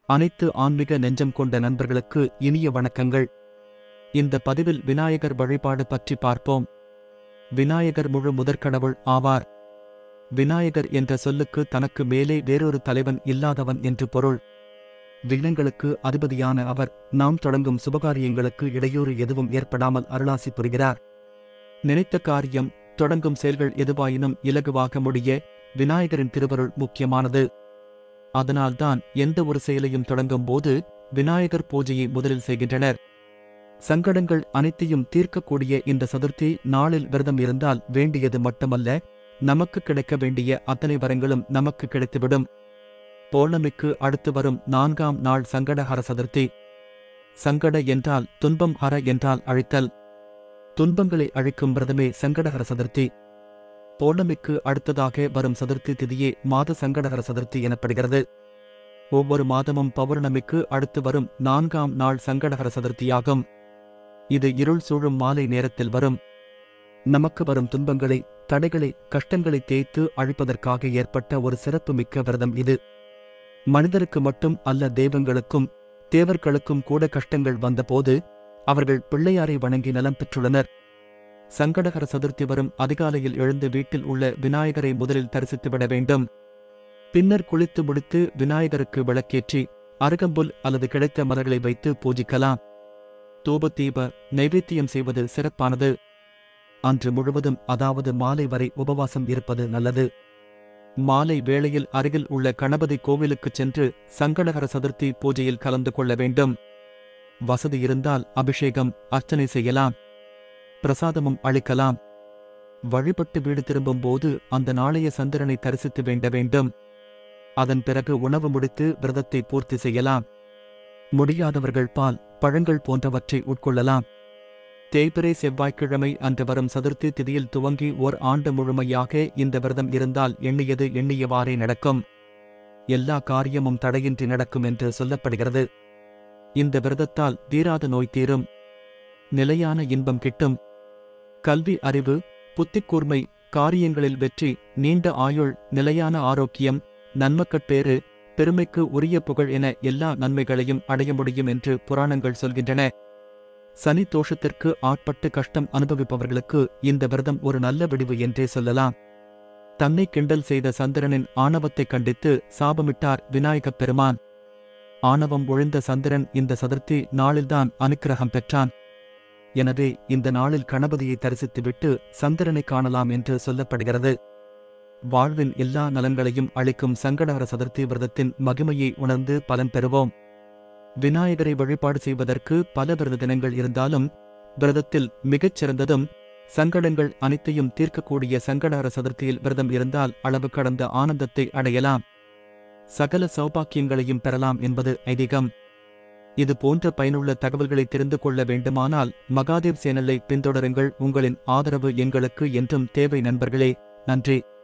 அனைத்து ஆன்மீக நெஞ்சம் கொண்ட நண்பர்களுக்கு இனிய வணக்கங்கள் இந்த பதிவில் விநாயகர் வழிபாடு பற்றி பார்ப்போம் விநாயகர் முழு முதற்கடவுள் ஆவார் விநாயகர் என்ற சொல்லுக்கு தனக்கு மேலே வேறொரு தலைவன் இல்லாதவன் என்று பொருள் வில்லங்களுக்கு அதிபதியான அவர் நாம் தொடங்கும் சுபகாரியங்களுக்கு இடையூறு எதுவும் ஏற்படாமல் அருளாசி புரிகிறார் நினைத்த காரியம் தொடங்கும் செயல்கள் எதுவாயினும் இலகுவாக முடிய விநாயகரின் திருவருள் முக்கியமானது அதனால்தான் எந்த ஒரு செயலையும் தொடங்கும் போது விநாயகர் பூஜையை முதலில் செய்கின்றனர் சங்கடங்கள் அனைத்தையும் தீர்க்கக்கூடிய இந்த சதுர்த்தி நாளில் விரதம் இருந்தால் வேண்டியது மட்டுமல்ல நமக்கு கிடைக்க வேண்டிய அத்தனை வரங்களும் நமக்கு கிடைத்துவிடும் பௌர்ணமிக்கு அடுத்து வரும் நான்காம் நாள் சங்கடஹர சதுர்த்தி சங்கட என்றால் துன்பம் ஹர என்றால் அழித்தல் துன்பங்களை அழிக்கும் விரதமே சங்கடஹர சதுர்த்தி பௌர்ணமிக்கு அடுத்ததாக வரும் சதுர்த்தி திதியே மாத சங்கடஹர சதுர்த்தி எனப்படுகிறது ஒவ்வொரு மாதமும் பௌர்ணமிக்கு அடுத்து வரும் நான்காம் நாள் சங்கடஹர சதுர்த்தியாகும் இது இருள் சூழும் மாலை நேரத்தில் வரும் நமக்கு வரும் துன்பங்களை தடைகளை கஷ்டங்களை தேய்த்து அழிப்பதற்காக ஏற்பட்ட ஒரு சிறப்புமிக்க விரதம் இது மனிதருக்கு மட்டும் அல்ல தெய்வங்களுக்கும் தேவர்களுக்கும் கூட கஷ்டங்கள் வந்தபோது அவர்கள் பிள்ளையாரை வணங்கி நலம் பெற்றுள்ளனர் சங்கடகர சதுர்த்தி வரும் அதிகாலையில் எழுந்து வீட்டில் உள்ள விநாயகரை முதலில் தரிசித்துவிட வேண்டும் பின்னர் குளித்து முடித்து விநாயகருக்கு விளக்கேற்றி அருகம்புல் அல்லது கிடைத்த மலர்களை வைத்து பூஜிக்கலாம் தூபதீப நைவேத்தியம் செய்வது சிறப்பானது அன்று முழுவதும் அதாவது மாலை வரை உபவாசம் இருப்பது நல்லது மாலை வேளையில் அருகில் உள்ள கணபதி கோவிலுக்குச் சென்று சங்கடகர சதுர்த்தி பூஜையில் கலந்து கொள்ள வேண்டும் வசதி இருந்தால் அபிஷேகம் அர்ச்சனை செய்யலாம் பிரசாதமும் அளிக்கலாம் வழிபட்டு வீடு திரும்பும் போது அந்த நாளைய சந்திரனை தரிசித்து வேண்ட வேண்டும் அதன் பிறகு உணவு முடித்து விரதத்தை பூர்த்தி செய்யலாம் முடியாதவர்கள் பால் பழங்கள் போன்றவற்றை உட்கொள்ளலாம் தேய்பிரை செவ்வாய்க்கிழமை அன்று வரும் சதுர்த்தி திதியில் துவங்கி ஓர் ஆண்டு முழுமையாக இந்த விரதம் இருந்தால் எண்ணியது எண்ணியவாறே நடக்கும் எல்லா காரியமும் தடையின்றி நடக்கும் என்று சொல்லப்படுகிறது இந்த விரதத்தால் தீராத நோய் தீரும் நிலையான இன்பம் கிட்டும் கல்வி அறிவு புத்திக்கூர்மை காரியங்களில் வெற்றி நீண்ட ஆயுள் நிலையான ஆரோக்கியம் நன்மக்கட்பேறு பெருமைக்கு உரிய புகழ் என எல்லா நன்மைகளையும் அடைய முடியும் என்று புராணங்கள் சொல்கின்றன சனி தோஷத்திற்கு ஆட்பட்டு கஷ்டம் அனுபவிப்பவர்களுக்கு இந்த விரதம் ஒரு நல்ல விடிவு என்றே சொல்லலாம் தன்னை கிண்டல் செய்த சந்திரனின் ஆணவத்தை கண்டித்து சாபமிட்டார் விநாயகப் பெருமான் ஆணவம் ஒழிந்த சந்திரன் இந்த சதுர்த்தி நாளில்தான் அனுக்கிரகம் பெற்றான் எனவே இந்த நாளில் கணபதியை தரிசித்துவிட்டு சந்திரனை காணலாம் என்று சொல்லப்படுகிறது வாழ்வின் எல்லா நலன்களையும் அளிக்கும் சங்கடஹர சதுர்த்தி விரதத்தின் மகிமையை உணர்ந்து பலன் பெறுவோம் விநாயகரை வழிபாடு செய்வதற்கு பல விரத தினங்கள் இருந்தாலும் விரதத்தில் மிகச் சிறந்ததும் சங்கடங்கள் அனைத்தையும் தீர்க்கக்கூடிய சங்கடஹர சதுர்த்தியில் விரதம் இருந்தால் அளவு கடந்த ஆனந்தத்தை அடையலாம் சகல சௌபாக்கியங்களையும் பெறலாம் என்பது ஐதீகம் இது போன்ற பயனுள்ள தகவல்களை தெரிந்து கொள்ள வேண்டுமானால் மகாதேவ் சேனலை பின்தொடருங்கள் உங்களின் ஆதரவு எங்களுக்கு என்றும் தேவை நண்பர்களே நன்றி